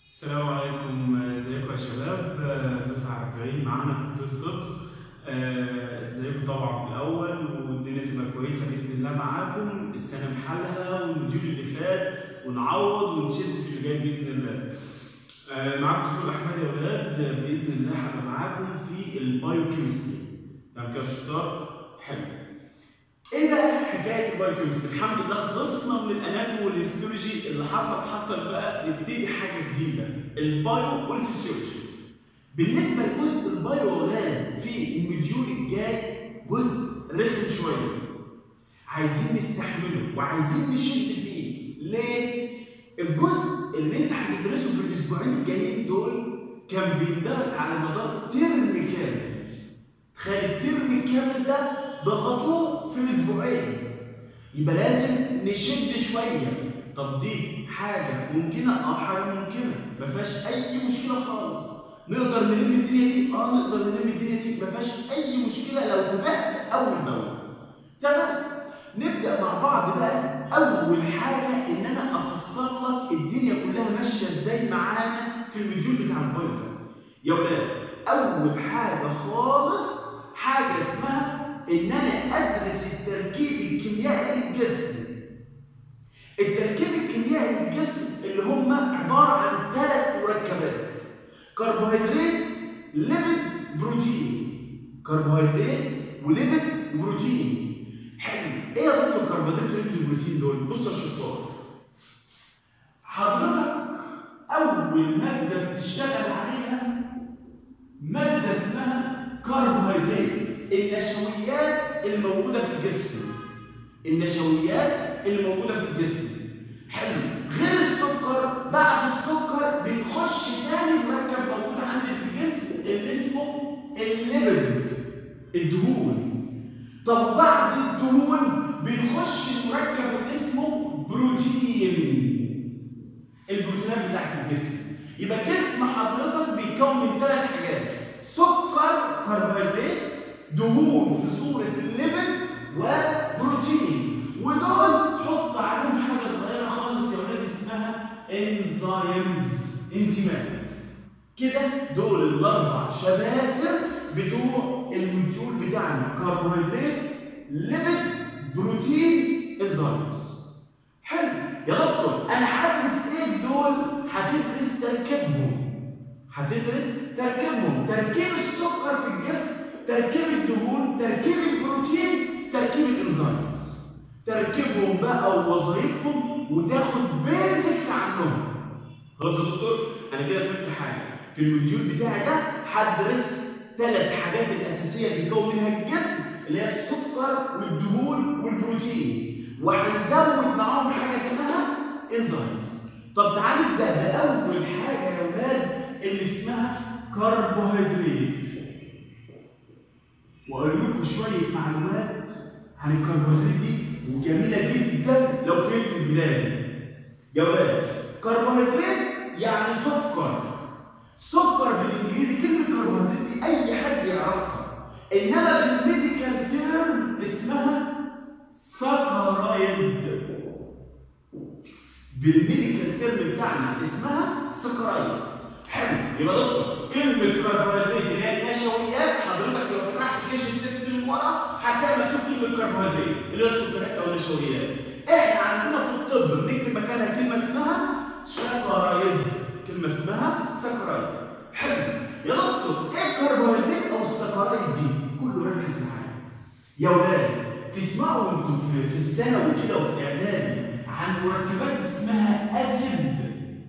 السلام عليكم ازيكم يا شباب دفعة 40 معانا في كلية الطب آه، ازيكم طبعا في الاول والدنيا تبقى كويسه باذن الله معاكم السنه بحالها والموديول اللي فات ونعوض ونشد في اللي جاي باذن الله آه، معاكم دكتور احمد يا ولاد باذن الله هبقى معاكم في البايوكيمستري تمام كده يا شطار حلو ايه بقى حكايه البايوكيمستري؟ الحمد لله خلصنا من الاناتومي والهيستولوجي اللي حصل حصل بقى نبتدي حاجه جديده البايو والفسيولوجي. بالنسبه لجزء البايو يا ولاد في المديول الجاي جزء رخم شويه. عايزين نستحمله وعايزين نشد فيه. ليه؟ الجزء اللي انت هتدرسه في الاسبوعين الجايين دول كان بيندرس على مدار ترم كامل. تخيل الترم الكامل ده ضغطوه في اسبوعين يبقى لازم نشد شويه طب دي حاجه ممكنه اه حاجه ممكنه ما فيهاش اي مشكله خالص نقدر نلم الدنيا دي اه نقدر نلم الدنيا دي ما فيهاش اي مشكله لو تابعت اول باول تمام نبدا مع بعض بقى اول حاجه ان انا افسر لك الدنيا كلها ماشيه ازاي معانا في المديول بتاع البايو يا ولاد اول حاجه خالص حاجه اسمها ان انا ادرس التركيب الكيميائي للجسم التركيب الكيميائي للجسم اللي هم عباره عن ثلاث مركبات كربوهيدرات ليبيد بروتين كربوهيدرات وليبيد وبروتين حلو ايه يا دكتور كربوهيدرات وليبيد وبروتين دول بص يا شطار حضرتك اول ماده بتشتغل عليها ماده اسمها كربوهيدرات النشويات الموجودة في الجسم النشويات الموجودة في الجسم حلو غير السكر بعد السكر بيخش تاني مركب موجود عندي في الجسم اللي اسمه الليبيد الدهون طب بعد الدهون بيخش المركب اللي اسمه بروتين البروتينات بتاعت الجسم يبقى جسم حضرتك بيتكون من ثلاث حاجات سكر كربوهيدرات دهون في صورة الليبيد وبروتين ودول حط عليهم حاجة صغيرة خالص يا ولاد اسمها انزيمز انزيمات كده دول الأربع شباتر بتوع الموديول بتاعنا كربوهيدرات ليبيد بروتين انزيمز حلو يا دكتور أنا هدرس إيه في دول؟ هتدرس تركيبهم هتدرس تركيبهم تركيب السكر في الجسم تركيب الدهون تركيب البروتين تركيب الانزيمز تركيبهم بقى ووظائفهم وتاخد بيزكس عنهم خلاص يا دكتور انا كده فهمت حاجه في الموديول بتاعي ده هدرس ثلاث حاجات الاساسيه اللي بيكون منها الجسم اللي هي السكر والدهون والبروتين وهنزود معاهم حاجه اسمها انزيمز طب تعالوا نبدا باول حاجه يا اولاد اللي اسمها كربوهيدرات واقول لكم شويه معلومات عن الكربوهيدرات دي وجميله جدا لو فهمت البدايه يا ولاد كربوهيدرات يعني سكر سكر بالانجليزي كلمه كربوهيدرات دي اي حد يعرفها انما بالميديكال تيرم اسمها سكرايد بالميديكال تيرم بتاعنا اسمها سكرايد حلو يبقى دكتور كلمه كربوهيدرات اللي هي النشويات حضرتك لو فتحت كيش الست سنين ورا هتلاقي مكتوب كلمه كربوهيدرات اللي هي السكريات او النشويات احنا عندنا في الطب بنكتب مكانها كلمه اسمها سكرايد كلمه اسمها سكرايد حلو يا دكتور ايه الكربوهيدرات او السكرايد دي كله ركز معايا يا ولاد تسمعوا انتوا في, في الثانوي كده وفي اعدادي عن مركبات اسمها اسيد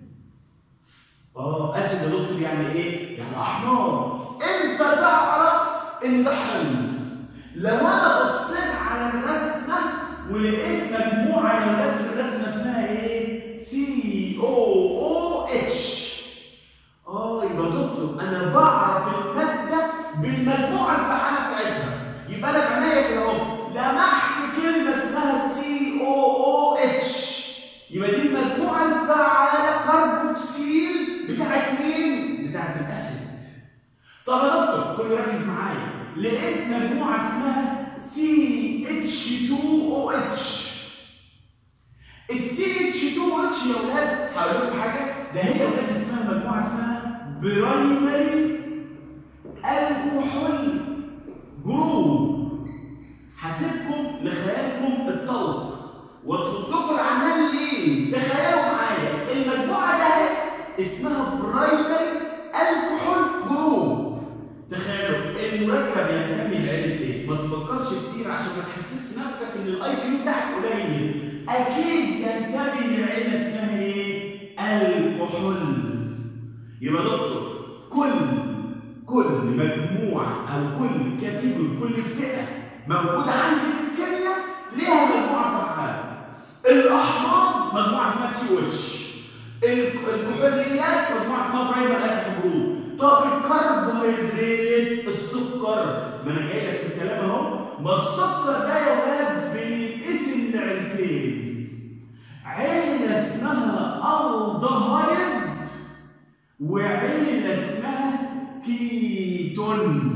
اه اسيد يا دكتور يعني ايه؟ يعني احمر انت تعرف ان ده حمض لو انا بصيت على الرسمه ولقيت مجموعه يا ولاد في الرسمه اسمها ايه؟ سي او او اتش اه يبقى دكتور انا بعرف الماده بالمجموعه الفعاله بتاعتها يبقى انا بعينيا كده اهو لمحت كلمه اسمها سي او او اتش يبقى دي المجموعه الفعاله كربوكسيل بتاعت مين؟ بتاعت الاسيد. طب يا دكتور كله ركز معايا لقيت مجموعه اسمها سي اتش 2 او اتش. السي اتش 2 او اتش يا ولاد هقول لكم حاجه ده هي ولاد اسمها مجموعه اسمها برايمري الكحول جروب هسيبكم لخيالكم الطلق واطلب لكم العنان ليه تخيلوا معايا المجموعه ده اهي اسمها برايمري الكحول جروب تخيلوا المركب ينتمي لعيله ايه؟ ما تفكرش كتير عشان ما تحسسش نفسك ان الاي كيو بتاعك قليل اكيد ينتمي لعيله اسمها ايه؟ الكحول يبقى دكتور كل كل مجموعه او كل كاتيجوري كل فئه موجوده عندي في الكيمياء ليها مجموعه فعاله الاحماض مجموعه اسمها سي او اتش الكحوليات مجموعه اسمها برايمر الكحول جروب طب الكربوهيدرات السكر ما انا جاي لك في الكلام اهو ما السكر ده يا ولاد بينقسم لعيلتين عيله اسمها الدهايد وعيله اسمها كيتون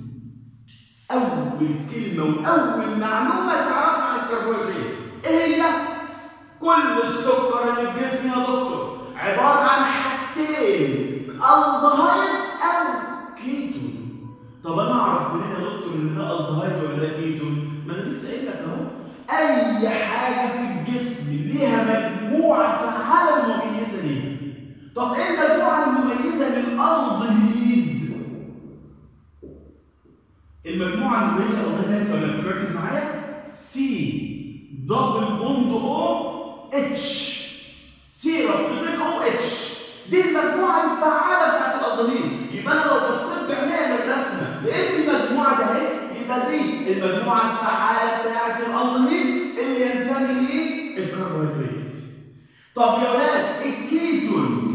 اول كلمه واول معلومه تعرفها عن الكربوهيدرات ايه هي كل السكر اللي في جسمي يا دكتور عباره عن حاجتين الدهايد او كيتون طب انا اعرف منين يا دكتور ان ده الدهايد ولا ده كيتون ما انا لسه قايل لك اهو اي حاجه في الجسم ليها مجموعه فعاله مميزه ليها طب ايه المجموعه المميزه للالدهيد المجموعه المميزه للالدهيد ولا تركز معايا سي دبل بوند او اتش سي ربطتين او اتش دي المجموعه الفعاله بتاعت الالدهيد يبقى انا لو بصيت بعينيا للرسمه لقيت المجموعه ده اهي يبقى دي المجموعه الفعاله بتاعت الالدهيد اللي ينتمي ليه الكربوهيدرات طب يا ولاد الكيتون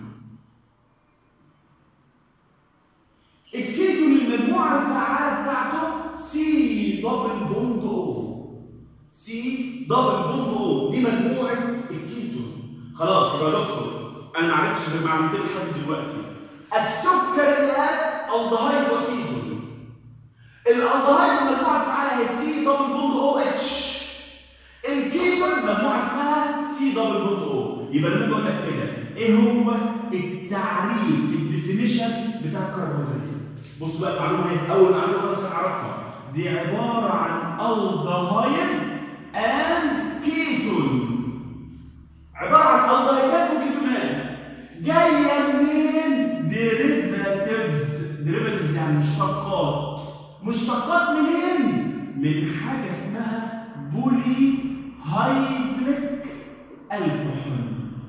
الكيتون المجموعه الفعاله بتاعته سي دبل بوند او سي دبل بوند او دي مجموعه الكيتون خلاص يبقى دكتور انا ما عرفتش غير معلومتين لحد دلوقتي السكريات الدهايد وكيتون الالدهايد المجموعه الفعاله هي سي دبل بوند او اتش الكيتون مجموعه اسمها سي دبل بوند او يبقى لما بقول لك كده ايه هو التعريف الديفينيشن بتاع الكربوهيدرات بص بقى المعلومه اهي اول معلومه خلاص هنعرفها دي عباره عن الدهايد اند كيتون عباره عن الدهايدات وكيتونات جايه منين ديريفاتيفز ديريفاتيفز يعني مشتقات مشتقات منين من حاجه اسمها بولي هيدريك الكحول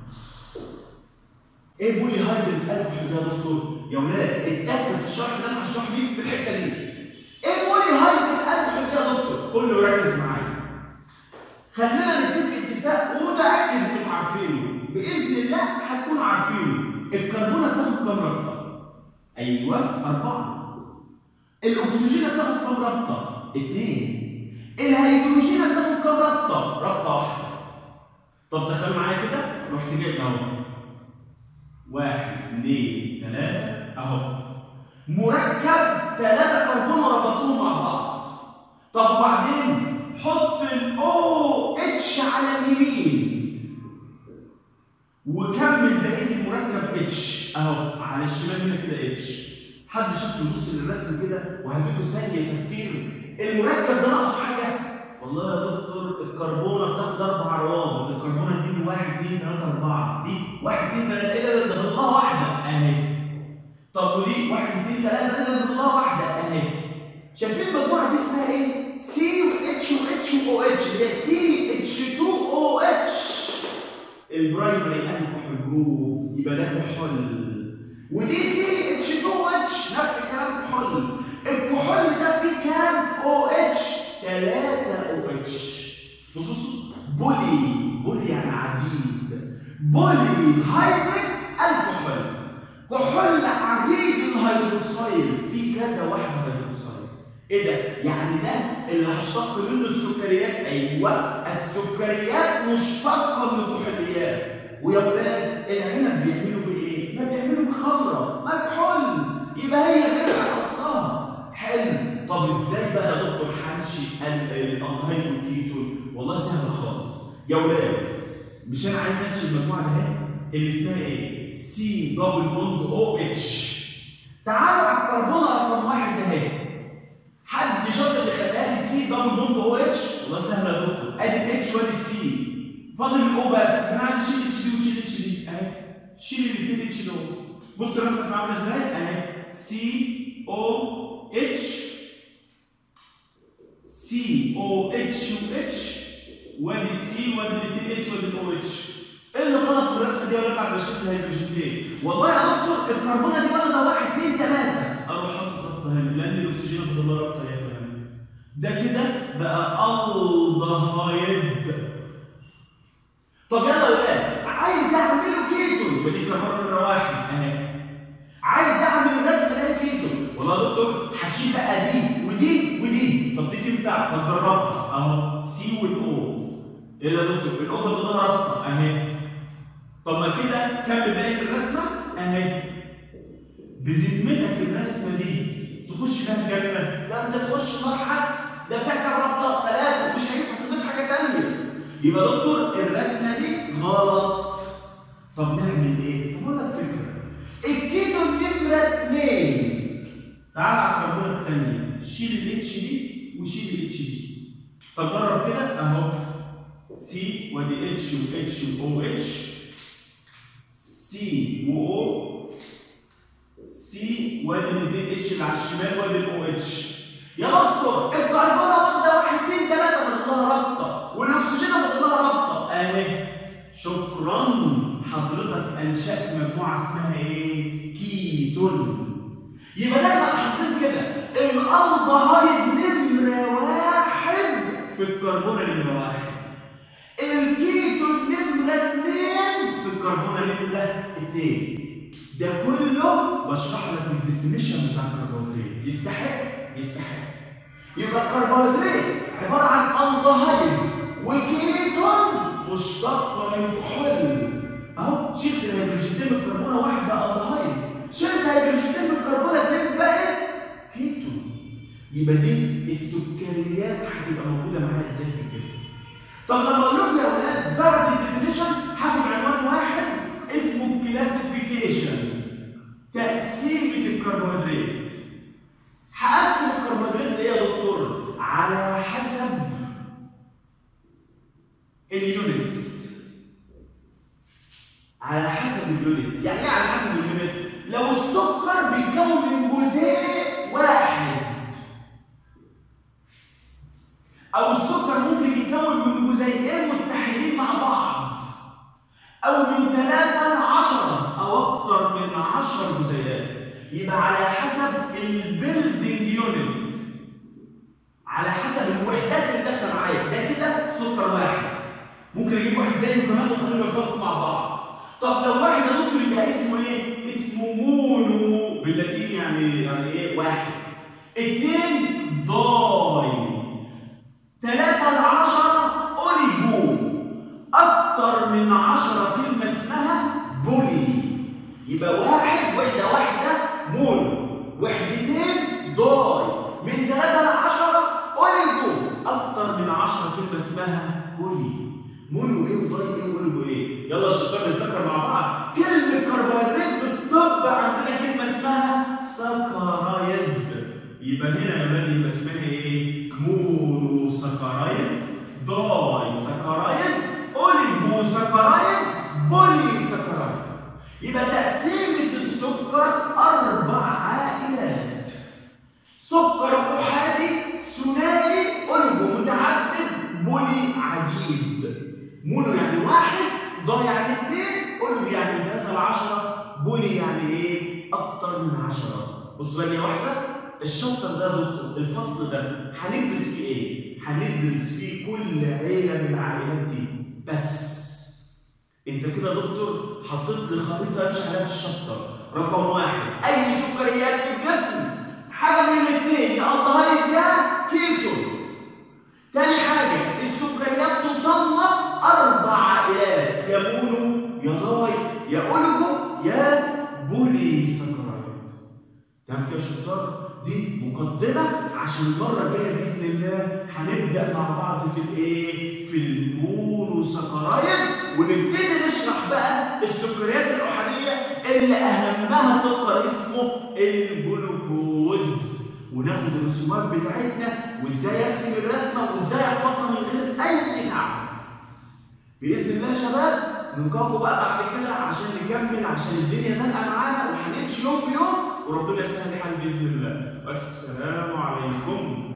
ايه بولي هيدريك الكحول ده يا دكتور يا ولاد التك في الشرح ده انا هشرح ليك في الحته دي ايه بولي هيدريك الكحول ده يا دكتور كله ركز معايا خلينا نتفق اتفاق ومتاكد انكم عارفينه باذن الله هتكونوا عارفينه الكربونه بتاخد كام رابطه ايوه اربعه الاكسجين بتاخد كام رابطه اثنين الهيدروجين بتاخد كام رابطه رابطه واحده طب تخيل معايا كده رحت جايب اهو واحد اثنين ثلاثه اهو مركب ثلاثه كربون ربطوهم مع بعض طب وبعدين حط الاو اتش على اليمين وكمل بقيه المركب اتش اهو على الشمال هنا كده اتش حد شاف يبص للرسم كده وهديله ثانيه تفكير المركب ده ناقصه حاجه والله يا دكتور الكربونه بتاخد اربع روابط الكربونه دي, دي واحد اثنين ثلاثه اربعه دي واحد اثنين ثلاثه ايه ده ده الله واحده اهي طب ودي واحد اثنين ثلاثه ده ده الله واحده اهي شايفين المجموعه دي اسمها ايه؟ سي واتش واتش واو اتش اللي هي سي اتش 2 او اتش البرايمري الكحول جروب يبقى ده كحول ودي سي اتش 2 اتش نفس الكلام كحول الكحول ده فيه كام او اتش 3 او اتش بص بص بولي بولي يعني عديد بولي هيدريك الكحول كحول عديد الهيدروكسيد في كذا واحده هيدروكسيد ايه ده؟ يعني ده اللي هشتق منه السكريات ايوه السكريات مشتقه من الكحوليات ويا ولاد العنب بيعملوا بايه؟ ما بيعملوا بخمره مكحول يبقى هي بيرجع اصلها حلو طب ازاي بقى يا دكتور هنشي الالدهيد والكيتون؟ والله سهل خالص يا ولاد مش انا عايز انشي المجموعه ده اللي اسمها ايه؟ سي دبل بوند او اتش تعالوا على الكربونه رقم واحد ده اهي حد شاطر اللي خلاها لي سي دبل بوند او اتش والله سهله يا دكتور ادي الاتش وادي السي فاضل الاو بس انا عايز اشيل اتش دي وشيل اتش دي اهي شيل الاثنين اتش دول بص الرسمه عامله ازاي اهي سي او اتش سي او اتش و اتش وادي السي وادي الاثنين اتش وادي الاو اتش ايه اللي غلط في الرسمه دي ولا بعد ما شلت الهيدروجينين والله يا دكتور الكربونه دي واخده واحد اثنين ثلاثه اروح حاطط رابطه هنا لان الاكسجين واخد الله رابطه هنا كمان ده كده بقى الدهايد طب يلا يا ولاد عايز اعمله كيتون ودي كربونه نمره واحد اهي عايز اعمل الرسمه اللي هي كيتون والله يا دكتور هشيل بقى دي ودي ودي طب دي تنفع طب جربها اهو سي والاو ايه ده يا دكتور الاو فاضل لها رابطه اهي طب ما كده كمل بقيه الرسمه اهي بذمتك الرسمه دي تخش فيها الجنه لا انت تخش نار حد ده فيها كام رابطه ثلاثه مش هينفع تضيف حاجه ثانيه يبقى يا دكتور الرسمه دي غلط طب نعمل ايه؟ طب اقول لك فكره الكيتون نمره اثنين تعال على الكربونه الثانيه شيل الاتش دي وشيل الاتش دي طب جرب كده اهو سي وادي اتش واتش واو اتش سي واو سي وادي الاثنين اتش اللي على الشمال وادي الاو اتش يا دكتور الكربونه واخده واحد اثنين ثلاثه فاضل لها رابطه والاكسجين فاضل لها رابطه اهي شكرا حضرتك انشات مجموعه اسمها ايه؟ كيتون يبقى دايما حسيت كده الالدهايد نمره واحد في الكربونه نمره واحد الكيتون نمره اثنين في الكربونه نمره اثنين ده كله بشرح لك الديفينيشن بتاع الكربوهيدرات يستحق يستحق يبقى الكربوهيدرات عباره عن الدهايدز وكيتونز مشتقه من كحول اهو شلت الهيدروجينين من الكربونه واحد بقى الدهايد شلت هيدروجينين من الكربونه اثنين بقت كيتون يبقى دي السكريات هتبقى موجوده معايا ازاي في الجسم طب لما اقول لكم يا اولاد بعد الديفينيشن هاخد عنوان واحد اسمه كلاسيفيكيشن تقسيمه الكربوهيدرات هقسم الكربوهيدرات ليه يا دكتور على حسب اليونتس على حسب اليونتس يعني ايه على حسب اليونتس لو السكر بيتكون من جزيء واحد او السكر ممكن يتكون من جزيئين متحدين مع بعض او من ثلاثة لعشرة او اكتر من عشر جزيئات يبقى على حسب البيلدنج يونت على حسب الوحدات اللي داخله معايا ده كده سكر واحد ممكن اجيب واحد زيه كمان واخليهم يرتبطوا مع بعض طب لو واحد يا دكتور يبقى اسمه ايه؟ اسمه مونو باللاتيني يعني يعني ايه؟ واحد اثنين داي ثلاثة لعشرة أوليجو أكتر من عشرة كلمة اسمها بولي يبقى واحد وحدة واحدة مونو وحدتين داي من ثلاثة لعشرة أوليجو أكتر من عشرة كلمة اسمها بولي مونو ايه وداي ايه واوليجو ايه يلا الشطار نفتكر مع بعض كلمة كربوهيدرات بالطب عندنا كلمة اسمها سكرايد يبقى هنا يا ولاد يبقى اسمها ايه؟ مونو سكرايد داي سكرايد اوليجو سكرايد بولي سكرايد يبقى تقسيمة السكر أربع عائلات سكر أحادي ثنائي أوليجو متعدد بولي عديد مونو يعني واحد ضا يعني اثنين أوليجو يعني من ثلاثة لعشرة بولي يعني ايه؟ أكتر من عشرة بص بقى واحدة الشابتر ده يا دكتور الفصل ده هندرس فيه ايه؟ هندرس فيه كل عيله من العائلات دي بس انت كده يا دكتور حطيت لي خريطه امشي عليها في الشابتر رقم واحد اي سكريات في الجسم حاجه من الاثنين يا الدهايد يا كيتو تاني حاجه السكريات تصنف اربع عائلات يا مونو يا داي يا اوليجو يا بولي سكرايد تمام كده يا شطار دي مقدمه عشان المره الجايه باذن الله هنبدا مع بعض في الايه؟ في المونوسكرايد ونبتدي نشرح بقى السكريات الاحاديه اللي اهمها سكر اسمه الجلوكوز وناخد الرسومات بتاعتنا وازاي ارسم الرسمه وازاي احفظها من غير اي تعب باذن الله يا شباب نلقاكم بقى بعد كده عشان نكمل عشان الدنيا زنقه معانا وهنمشي يوم بيوم وربنا يسهل الحال باذن الله والسلام عليكم